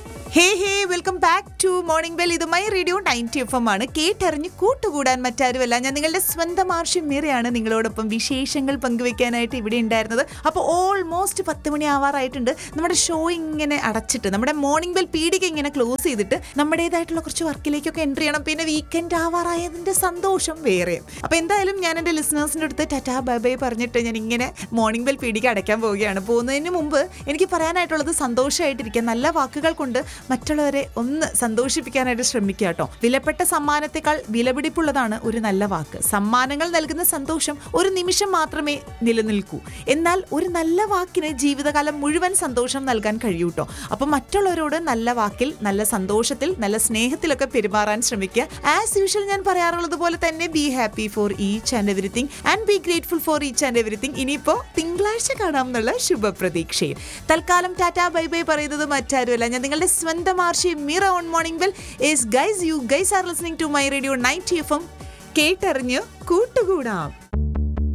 hey hey welcome back to morning bell ഇത് my radio ninety F M ആണ് കേട്ടറിഞ്ഞ് കൂട്ടുകൂടാൻ മറ്റാരുമല്ല ഞാൻ നിങ്ങളുടെ സ്വന്തം ആർഷ്യം മീറയാണ് നിങ്ങളോടൊപ്പം വിശേഷങ്ങൾ പങ്കുവെക്കാനായിട്ട് ഇവിടെ ഉണ്ടായിരുന്നത് അപ്പോൾ ഓൾമോസ്റ്റ് പത്ത് മണി ആവാറായിട്ടുണ്ട് നമ്മുടെ ഷോ ഇങ്ങനെ അടച്ചിട്ട് നമ്മുടെ മോർണിംഗ് ബെൽ പീടിക ഇങ്ങനെ ക്ലോസ് ചെയ്തിട്ട് നമ്മുടേതായിട്ടുള്ള കുറച്ച് വർക്കിലേക്കൊക്കെ എൻട്രി ചെയ്യണം പിന്നെ വീക്കെൻഡ് ആവാറായതിൻ്റെ സന്തോഷം വേറെയും അപ്പോൾ എന്തായാലും ഞാൻ എൻ്റെ ലിസണേഴ്സിൻ്റെ അടുത്ത് ടാറ്റാ ബൈ ബൈ പറഞ്ഞിട്ട് ഞാൻ ഇങ്ങനെ മോർണിംഗ് ബെൽ പീടിക അടയ്ക്കാൻ പോവുകയാണ് പോകുന്നതിന് മുമ്പ് എനിക്ക് പറയാനായിട്ടുള്ളത് സന്തോഷമായിട്ടിരിക്കുക നല്ല വാക്കുകൾ കൊണ്ട് മറ്റുള്ളവരെ ഒന്ന് സന്തോഷിപ്പിക്കാനായിട്ട് ശ്രമിക്കുക കേട്ടോ വിലപ്പെട്ട സമ്മാനത്തെക്കാൾ വിലപിടിപ്പുള്ളതാണ് ഒരു നല്ല വാക്ക് സമ്മാനങ്ങൾ നൽകുന്ന സന്തോഷം ഒരു നിമിഷം മാത്രമേ നിലനിൽക്കൂ എന്നാൽ ഒരു നല്ല വാക്കിന് ജീവിതകാലം മുഴുവൻ സന്തോഷം നൽകാൻ കഴിയൂ കേട്ടോ അപ്പം മറ്റുള്ളവരോട് നല്ല വാക്കിൽ നല്ല സന്തോഷത്തിൽ നല്ല സ്നേഹത്തിലൊക്കെ പെരുമാറാൻ ശ്രമിക്കുക ആസ് യൂഷ്വൽ ഞാൻ പറയാറുള്ളത് പോലെ തന്നെ be happy for each and everything and be grateful for each and everything ഇനിയിപ്പോൾ തിങ്കളാഴ്ച കാണാം എന്നുള്ള ശുഭപ്രതീക്ഷയിൽ തൽക്കാലം ടാറ്റ ബൈ ബൈ പറയുന്നത് മറ്റാരുമല്ല ഞാൻ നിങ്ങളുടെ സ്വന്തം Arshi Mira on morning bell is guys you guys are listening to my radio ninety F M കേട്ടറിഞ്ഞ് കൂട്ടുകൂടാം